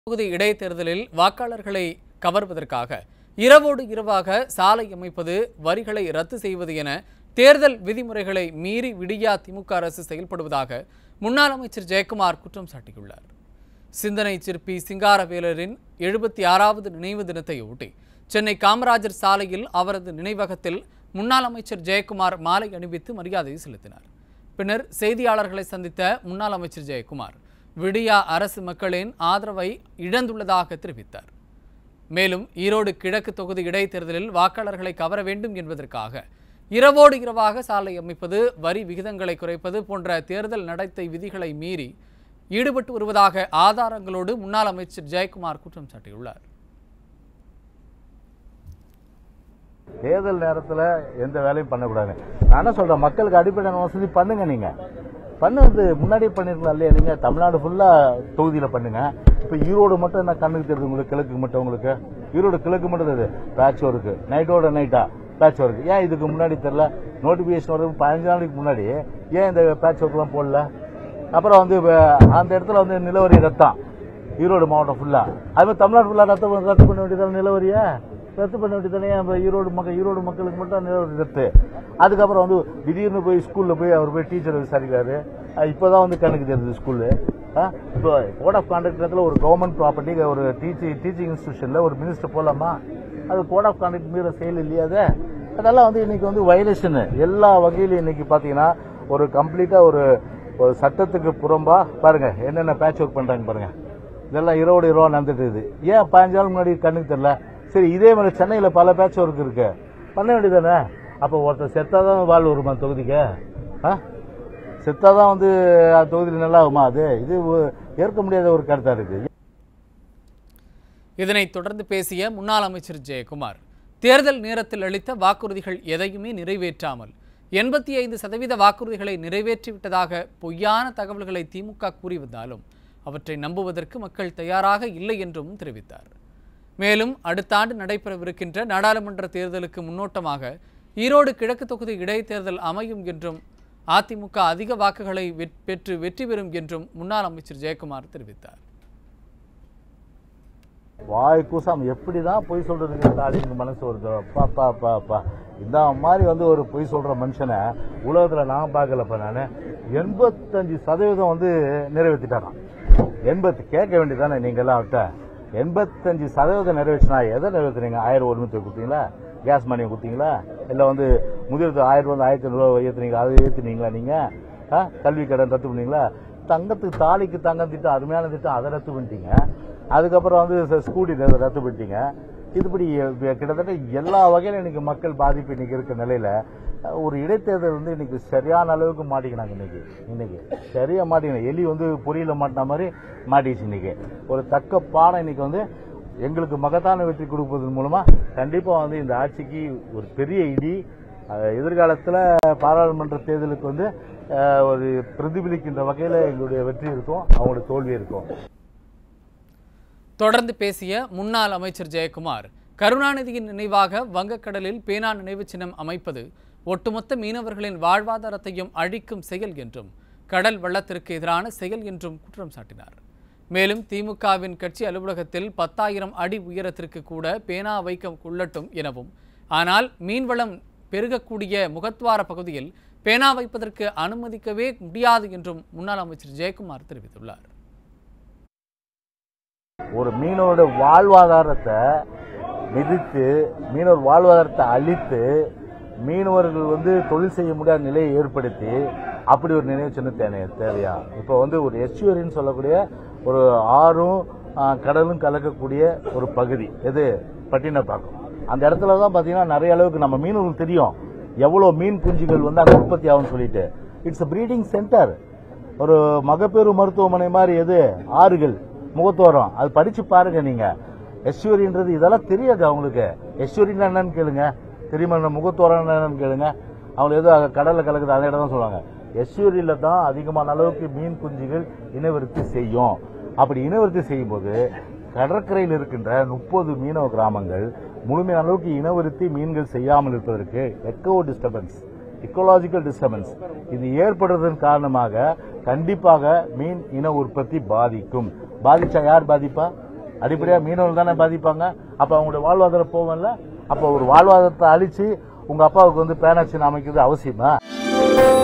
தொகுதி இடைத்தேர்தலில் வாக்காளர்களை கவர்வதற்காக இரவோடு இரவாக சாலை அமைப்பது வரிகளை ரத்து செய்வது என தேர்தல் விதிமுறைகளை மீறி விடியா திமுக அரசு செயல்படுவதாக முன்னாள் அமைச்சர் ஜெயக்குமார் குற்றம் சாட்டியுள்ளார் சிந்தனை சிற்பி சிங்காரவேலரின் எழுபத்தி ஆறாவது நினைவு தினத்தையொட்டி சென்னை காமராஜர் சாலையில் அவரது நினைவகத்தில் முன்னாள் அமைச்சர் ஜெயக்குமார் மாலை அணிவித்து மரியாதை செலுத்தினார் பின்னர் செய்தியாளர்களை சந்தித்த முன்னாள் அமைச்சர் ஜெயக்குமார் விடியா அரசு மக்களின் ஆதரவை இழந்துள்ளதாக தெரிவித்தார் மேலும் ஈரோடு கிழக்கு தொகுதி இடைத்தேர்தலில் வாக்காளர்களை கவர வேண்டும் என்பதற்காக இரவோடு இரவாக சாலை அமைப்பது வரி விகிதங்களை குறைப்பது போன்ற தேர்தல் நடத்தை விதிகளை மீறி ஈடுபட்டு வருவதாக ஆதாரங்களோடு முன்னாள் அமைச்சர் ஜெயக்குமார் குற்றம் சாட்டியுள்ளார் தேர்தல் நேரத்தில் எந்த வேலையும் பண்ணக்கூடாது நான் என்ன சொல்றேன் மக்களுக்கு அடிப்படையான வசதி பண்ணுங்க நீங்க பண்ணுறது முன்னாடியே பண்ணிருக்கலாம் இல்லையா நீங்க தமிழ்நாடு ஃபுல்லா தொகுதியில பண்ணுங்க இப்ப ஈரோடு மட்டும் என்ன கண்ணுக்கு தெரியுது உங்களுக்கு கிழக்கு மட்டும் உங்களுக்கு ஈரோடு கிழக்கு மட்டும் தெரியுது பேட்ச் ஒர்க்கு நைட்டோட நைட்டா பேட்ச் ஒர்க் ஏன் இதுக்கு முன்னாடி தெரியல நோட்டிபிகேஷன் வரதுக்கு பதினஞ்சு நாளைக்கு முன்னாடி ஏன் இந்த பேட்ச் ஒர்க்லாம் போடல அப்புறம் வந்து இப்ப அந்த இடத்துல வந்து நிலவரி ரத்தம் ஈரோடு மாவட்டம் ஃபுல்லா அது மாதிரி தமிழ்நாடு ஃபுல்லா ரத்து பண்ண- ரத்து பண்ண வேண்டியதான நிலவரியா ரத்து பண்ண வேண்டியதானே நம்ம ஈரோடு மக்கள் ஈரோடு மக்களுக்கு மட்டும் நிலவரி ரத்து அதுக்கப்புறம் வந்து திடீர்னு போய் ஸ்கூல்ல போய் அவர் போய் டீச்சர் விசாரிக்கிறாரு அஹ் இப்பதான் வந்து கணக்கு தெரியுது ஸ்கூலு இப்போ கோட் ஆஃப் கான்டாக்ட் இடத்துல ஒரு கவர்மெண்ட் ப்ராப்பர்ட்டி ஒரு டீச்சிங் டீச்சிங் இன்ஸ்டியூஷன்ல ஒரு மினிஸ்டர் போலாமா அது கோட் ஆஃப் கான்டாக்ட் மீற செயல் இல்லையா அது அதெல்லாம் வந்து இன்னைக்கு வந்து வயலேஷன் எல்லா வகையிலும் இன்னைக்கு பாத்தீங்கன்னா ஒரு கம்ப்ளீட்டா ஒரு ஒரு சட்டத்துக்கு புறம்பா பாருங்க என்னென்ன பேட்ச் ஒர்க் பண்றாங்க பாருங்க இதெல்லாம் இரவோடு இரவா நடந்துட்டு இருக்குது ஏன் பதினஞ்சு நாள் முன்னாடி கண்ணுக்கு தெரியல சரி இதே மாதிரி சென்னையில பல பேட்ச் ஒர்க் இருக்கு பண்ண வேண்டியதானே அப்போ ஒருத்தர் செத்தாதான் வாழ் வருமா தொகுதிக்கு ஆ? செத்தாதான் வந்து அந்த தொகுதியில் நல்லா ஆகுமா அது இது ஒ- ஏற்க முடியாத ஒரு கருத்தா இருக்கு இதனைத் தொடர்ந்து பேசிய முன்னாள் அமைச்சர் ஜெயக்குமார் தேர்தல் நேரத்தில் அளித்த வாக்குறுதிகள் எதையுமே நிறைவேற்றாமல் எண்பத்தி ஐந்து சதவீத வாக்குறுதிகளை நிறைவேற்றிவிட்டதாக பொய்யான தகவல்களை திமுக கூறி வந்தாலும் அவற்றை நம்புவதற்கு மக்கள் தயாராக இல்லை என்றும் தெரிவித்தார் மேலும் அடுத்த ஆண்டு நடைபெறவிருக்கின்ற நாடாளுமன்ற தேர்தலுக்கு முன்னோட்டமாக ஈரோடு கிழக்கு தொகுதி இடைத்தேர்தல் அமையும் என்றும் அதிமுக அதிக வாக்குகளை வெற்- பெற்று வெற்றி பெறும் என்றும் முன்னாள் அமைச்சர் ஜெயக்குமார் தெரிவித்தார் வாய் கூசாம எப்படிதான் பொய் சொல்றதுக்கு ஸ்டாலினுக்கு மனசு வருதோ பா பா பா பா இந்த மாதிரி வந்து ஒரு பொய் சொல்ற மனுஷனை உலகத்துல நான் பார்க்கலப்ப நானு எண்பத்தஞ்சு சதவீதம் வந்து நிறைவேற்றிட்டாராம் எண்பத்து கேட்க வேண்டியதானே நீங்க எல்லாம் அவர்கிட்ட எண்பத்தஞ்சு சதவீதம் நிறைவேற்றினா எதை நிறைவேற்றுறீங்க ஆயிரம் ஒரு நூற்றி கொடுத்தீங்களா கேஸ் மணியை கொடுத்தீங்களா இல்லை வந்து முதிர்த்து ஆயிரம் ரூபாய் ஆயிரத்தி ஐநூறுரூவா ஏற்றுனீங்களா அதை ஏற்றுனீங்களா நீங்க ஆ? கல்வி கடன் ரத்து பண்ணீங்களா தங்கத்துக்கு தாலிக்கு தங்கம் திட்டம் அருமையான திட்டம் அதை ரத்து பண்ணிட்டீங்க அதுக்கப்புறம் வந்து ச- ஸ்கூட்டி ர- ரத்து பண்ணிட்டீங்க இதுபடி எ- கிட்டத்தட்ட எல்லா வகையிலும் இன்னைக்கு மக்கள் பாதிப்பு இன்னைக்கு இருக்க நிலையில அஹ், ஒரு இடைத்தேர்தல் வந்து இன்னைக்கு சரியான அளவுக்கு மாட்டிக்கினாங்க இன்னைக்கு இன்னைக்கு சரியா மாட்டிக்கணும் எலி வந்து பொரியல மாட்டின மாதிரி மாட்டிடுச்சு இன்னைக்கு ஒரு தக்க பாடம் இன்னைக்கு வந்து எங்களுக்கு மகத்தான வெற்றி கொடுப்பதன் மூலமா கண்டிப்பா வந்து இந்த ஆட்சிக்கு ஒரு பெரிய இடி அஹ், எதிர்காலத்துல பாராளுமன்ற தேர்தலுக்கு வந்து அஹ், ஒரு பிரதிபலிக்கின்ற வகையில எங்களுடைய வெற்றி இருக்கும் அவங்களுடைய தோல்வி இருக்கும் தொடர்ந்து பேசிய முன்னாள் அமைச்சர் ஜெயக்குமார் கருணாநிதியின் நினைவாக வங்கக்கடலில் பேனா நினைவுச் சின்னம் அமைப்பது ஒட்டுமொத்த மீனவர்களின் வாழ்வாதாரத்தையும் அழிக்கும் செயல் என்றும் கடல் வள்ளத்திற்கு எதிரான செயல் என்றும் குற்றம் சாட்டினார் மேலும் திமுகவின் கட்சி அலுவலகத்தில் பத்தாயிரம் அடி உயரத்திற்கு கூட பேனா வைக்க கொள்ளட்டும் எனவும் ஆனால் மீன்வளம் பெருகக்கூடிய முகத்வார பகுதியில் பேனா வைப்பதற்கு அனுமதிக்கவே முடியாது என்றும் முன்னாள் அமைச்சர் ஜெயக்குமார் தெரிவித்துள்ளார் ஒரு மீனவரோட வாழ்வாதாரத்தை மிதித்து மீனவர் வாழ்வாதாரத்தை அழித்து மீனவர்கள் வந்து தொழில் செய்ய முடியாத நிலையை ஏற்படுத்தி அப்படி ஒரு நினைவு சின்ன தேவை தேவையா இப்போ வந்து ஒரு எஸ்யூரின்னு சொல்லக்கூடிய ஒரு ஆறும் ஆ, கடலும் கலக்கக்கூடிய ஒரு பகுதி எது பட்டினப்பாக்கம் அந்த இடத்துல தான் பார்த்தீங்கன்னா நிறைய அளவுக்கு நம்ம மீனவர்களுக்கு தெரியும் எவ்வளோ மீன் குஞ்சுகள் வந்து அங்கே உற்பத்தி ஆகும்னு சொல்லிட்டு இட்ஸ் a ப்ரீடிங் சென்டர் ஒரு மகப்பேறு மருத்துவமனை மாதிரி எது ஆறுகள் முகத்தோரம் அது படிச்சு பாருங்க நீங்க எஸ்யூரின்றது இதெல்லாம் தெரியாது அவங்களுக்கு எஸ்யூரின்னா என்னன்னு கேளுங்க தெரியுமா என்ன முகத்தோரம் என்னன்னு கேளுங்க அவங்க ஏதோ அங்க கடல்ல கலக்குது அந்த இடம் தான் சொல்லுவாங்க எஸ்யூரியில தான் அதிகமான அளவுக்கு மீன் குஞ்சுகள் இனவிருத்தி செய்யும் அப்படி இனவிருத்தி செய்யும்போது கடற்கரையில் இருக்கின்ற முப்பது மீனவ கிராமங்கள் முழுமையான அளவுக்கு இனவிருத்தி மீன்கள் செய்யாமல் இருப்பதற்கு எக்கோ டிஸ்டர்பன்ஸ் இக்கோலாஜிக்கல் டிஸ்டர்பன்ஸ் இது ஏற்படுறதன் காரணமாக கண்டிப்பாக மீன் இன உற்பத்தி பாதிக்கும் பாதிச்சா யார் பாதிப்பா அடிப்படையாக மீனவர்கள் தானே பாதிப்பாங்க அப்போ அவங்களுடைய வாழ்வாதாரம் போகும்ல அப்போ ஒரு வாழ்வாதாரத்தை அழிச்சு உங்க அப்பாவுக்கு வந்து பேனாச்சின் அமைக்கிறது அவசியமா